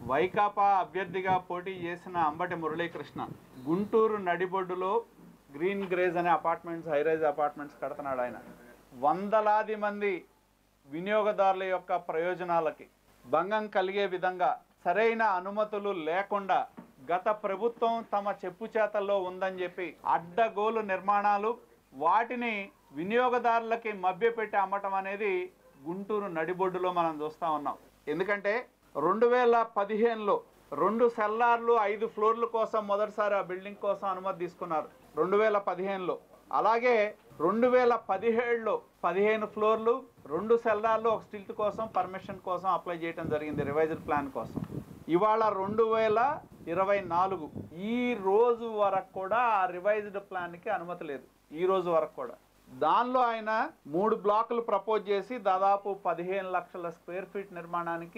వైకాపా అభ్యర్థిగా పోటీ చేసిన అంబటి మురళీకృష్ణ గుంటూరు నడిబొడ్డులో గ్రీన్ గ్రేజ్ అనే అపార్ట్మెంట్స్ హైరైజ్ అపార్ట్మెంట్స్ కడుతున్నాడు ఆయన వందలాది మంది వినియోగదారుల యొక్క ప్రయోజనాలకి భంగం కలిగే విధంగా సరైన అనుమతులు లేకుండా గత ప్రభుత్వం తమ చెప్పు చేతల్లో ఉందని చెప్పి అడ్డగోలు నిర్మాణాలు వాటిని వినియోగదారులకి మభ్యపెట్టి అమ్మటం అనేది గుంటూరు నడిబొడ్డులో మనం చూస్తూ ఉన్నాం ఎందుకంటే రెండు వేల పదిహేనులో రెండు సెల్లార్లు ఐదు ఫ్లోర్ల కోసం మొదటిసారి ఆ బిల్డింగ్ కోసం అనుమతి తీసుకున్నారు రెండు వేల పదిహేనులో అలాగే రెండు వేల పదిహేడులో పదిహేను ఫ్లోర్లు రెండు సెల్లార్లు ఒక స్టిల్ట్ కోసం పర్మిషన్ కోసం అప్లై చేయడం జరిగింది రివైజ్డ్ ప్లాన్ కోసం ఇవాళ రెండు వేల ఇరవై నాలుగు ఈ రోజు వరకు కూడా ఆ రివైజ్డ్ ప్లాన్కి అనుమతి లేదు ఈ రోజు వరకు కూడా దానిలో ఆయన మూడు బ్లాకులు ప్రపోజ్ చేసి దాదాపు పదిహేను లక్షల స్క్వేర్ ఫీట్ నిర్మాణానికి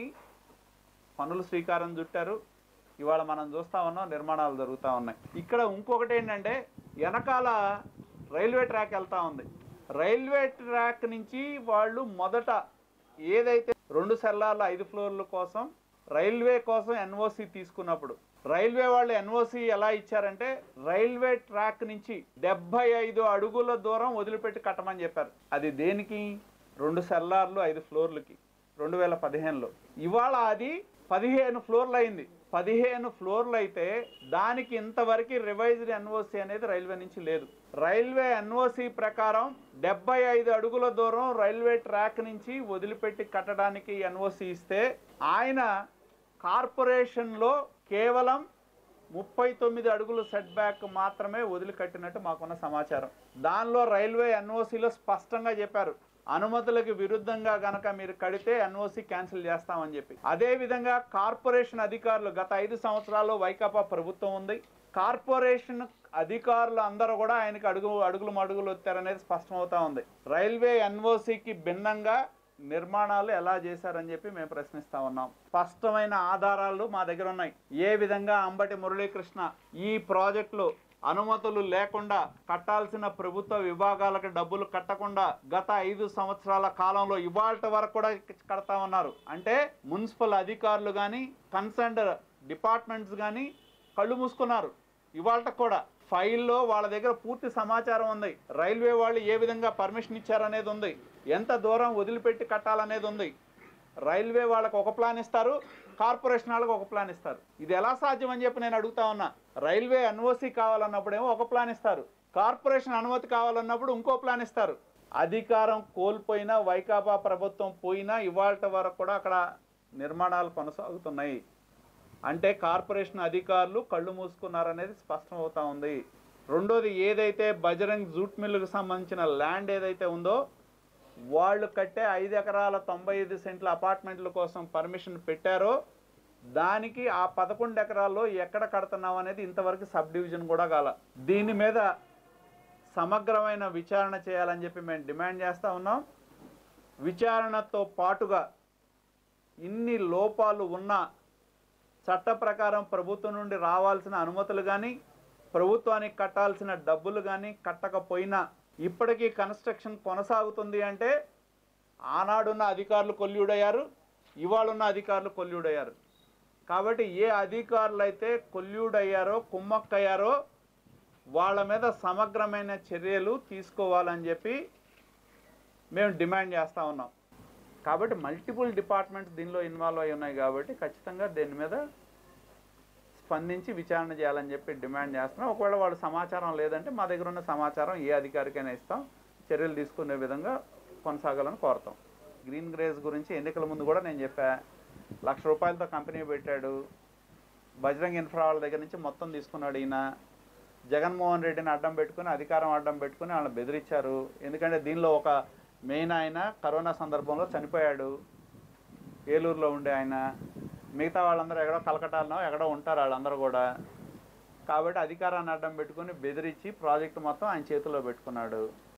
పనులు శ్రీకారం చుట్టారు ఇవాళ మనం చూస్తా ఉన్నాం నిర్మాణాలు జరుగుతూ ఉన్నాయి ఇక్కడ ఇంకొకటి ఏంటంటే వెనకాల రైల్వే ట్రాక్ వెళ్తా ఉంది రైల్వే ట్రాక్ నుంచి వాళ్ళు మొదట ఏదైతే రెండు సెల్లార్ల ఐదు ఫ్లోర్ల కోసం రైల్వే కోసం ఎన్ఓసి తీసుకున్నప్పుడు రైల్వే వాళ్ళు ఎన్ఓసి ఎలా ఇచ్చారంటే రైల్వే ట్రాక్ నుంచి డెబ్బై ఐదు అడుగుల దూరం వదిలిపెట్టి కట్టమని చెప్పారు అది దేనికి రెండు సెల్లార్లు ఐదు ఫ్లోర్లకి రెండు వేల పదిహేనులో ఇవాళ అది పదిహేను ఫ్లోర్లు అయింది పదిహేను ఫ్లోర్లు అయితే దానికి ఇంతవరకు రివైజ్డ్ ఎన్ఓసి అనేది రైల్వే నుంచి లేదు రైల్వే ఎన్ఓసి ప్రకారం డెబ్బై ఐదు అడుగుల దూరం రైల్వే ట్రాక్ నుంచి వదిలిపెట్టి కట్టడానికి ఎన్ఓసి ఇస్తే ఆయన కార్పొరేషన్లో కేవలం ముప్పై తొమ్మిది అడుగులు సెట్ బ్యాక్ మాత్రమే వదిలికట్టినట్టు మాకున్న సమాచారం దానిలో రైల్వే ఎన్ఓసిలో స్పష్టంగా చెప్పారు అనుమతులకు విరుద్ధంగా గనక మీరు కడితే ఎన్ఓసి క్యాన్సిల్ చేస్తామని చెప్పి అదే విధంగా కార్పొరేషన్ అధికారులు గత ఐదు సంవత్సరాల్లో వైకాపా ప్రభుత్వం ఉంది కార్పొరేషన్ అధికారులు అందరూ కూడా ఆయనకి అడుగు అడుగులు మడుగులు వచ్చారనేది స్పష్టమవుతా ఉంది రైల్వే ఎన్ఓసికి భిన్నంగా నిర్మాణాలు ఎలా చేశారని చెప్పి మేము ప్రశ్నిస్తా ఉన్నాం స్పష్టమైన ఆధారాలు మా దగ్గర ఉన్నాయి ఏ విధంగా అంబటి మురళీకృష్ణ ఈ ప్రాజెక్టులో అనుమతులు లేకుండా కట్టాల్సిన ప్రభుత్వ విభాగాలకు డబ్బులు కట్టకుండా గత ఐదు సంవత్సరాల కాలంలో ఇవాళ వరకు కూడా కడతా ఉన్నారు అంటే మున్సిపల్ అధికారులు కానీ కన్సర్న్డ్ డిపార్ట్మెంట్స్ కానీ కళ్ళు మూసుకున్నారు ఇవాళ కూడా ఫైల్లో వాళ్ళ దగ్గర పూర్తి సమాచారం ఉంది రైల్వే వాళ్ళు ఏ విధంగా పర్మిషన్ ఇచ్చారనేది ఉంది ఎంత దూరం వదిలిపెట్టి కట్టాలనేది ఉంది రైల్వే వాళ్ళకి ఒక ప్లాన్ ఇస్తారు కార్పొరేషన్ వాళ్ళకి ఒక ప్లాన్ ఇస్తారు ఇది ఎలా సాధ్యం అని చెప్పి నేను అడుగుతా ఉన్నా రైల్వే ఎన్ఓసి కావాలన్నప్పుడేమో ఒక ప్లాన్ ఇస్తారు కార్పొరేషన్ అనుమతి కావాలన్నప్పుడు ఇంకో ప్లాన్ ఇస్తారు అధికారం కోల్పోయినా వైకాపా ప్రభుత్వం పోయినా ఇవాళ వరకు కూడా అక్కడ నిర్మాణాలు కొనసాగుతున్నాయి అంటే కార్పొరేషన్ అధికారులు కళ్ళు మూసుకున్నారనేది స్పష్టం అవుతా ఉంది రెండోది ఏదైతే బజరంగ్ జూట్ మిల్లుకు సంబంధించిన ల్యాండ్ ఏదైతే ఉందో వాళ్ళు కట్టే ఐదు ఎకరాల తొంభై ఐదు సెంట్ల అపార్ట్మెంట్ల కోసం పర్మిషన్ పెట్టారో దానికి ఆ పదకొండు ఎకరాల్లో ఎక్కడ కడుతున్నాం అనేది ఇంతవరకు సబ్ డివిజన్ కూడా కాల దీని మీద సమగ్రమైన విచారణ చేయాలని చెప్పి మేము డిమాండ్ చేస్తూ ఉన్నాం విచారణతో పాటుగా ఇన్ని లోపాలు ఉన్నా చట్ట ప్రకారం ప్రభుత్వం నుండి రావాల్సిన అనుమతులు కానీ ప్రభుత్వానికి కట్టాల్సిన డబ్బులు కానీ కట్టకపోయినా ఇప్పటికీ కన్స్ట్రక్షన్ కొనసాగుతుంది అంటే ఆనాడున్న అధికారులు కొల్యూడయ్యారు ఇవాళ ఉన్న అధికారులు కొల్యూడయ్యారు కాబట్టి ఏ అధికారులు అయితే కొల్యూడయ్యారో కుమ్మక్కయ్యారో వాళ్ళ మీద సమగ్రమైన చర్యలు తీసుకోవాలని చెప్పి మేము డిమాండ్ చేస్తూ ఉన్నాం కాబట్టి మల్టిపుల్ డిపార్ట్మెంట్స్ దీనిలో ఇన్వాల్వ్ అయి ఉన్నాయి కాబట్టి ఖచ్చితంగా దీని మీద స్పందించి విచారణ చేయాలని చెప్పి డిమాండ్ చేస్తున్నాం ఒకవేళ వాళ్ళు సమాచారం లేదంటే మా దగ్గర ఉన్న సమాచారం ఏ అధికారికైనా ఇస్తాం చర్యలు తీసుకునే విధంగా కొనసాగాలని కోరుతాం గ్రీన్ గ్రేజ్ గురించి ఎన్నికల ముందు కూడా నేను చెప్పా లక్ష రూపాయలతో కంపెనీ పెట్టాడు బజరంగ్ ఇన్ఫ్రా వాళ్ళ దగ్గర నుంచి మొత్తం తీసుకున్నాడు ఈయన జగన్మోహన్ రెడ్డిని అడ్డం పెట్టుకుని అధికారం అడ్డం పెట్టుకుని వాళ్ళని బెదిరించారు ఎందుకంటే దీనిలో ఒక మెయిన్ ఆయన కరోనా సందర్భంలో చనిపోయాడు ఏలూరులో ఉండే ఆయన మిగతా వాళ్ళందరూ ఎక్కడో కలకటాలో ఎక్కడో ఉంటారు వాళ్ళందరూ కూడా కాబట్టి అధికారాన్ని అడ్డం పెట్టుకుని బెదిరించి ప్రాజెక్టు మొత్తం ఆయన చేతిలో పెట్టుకున్నాడు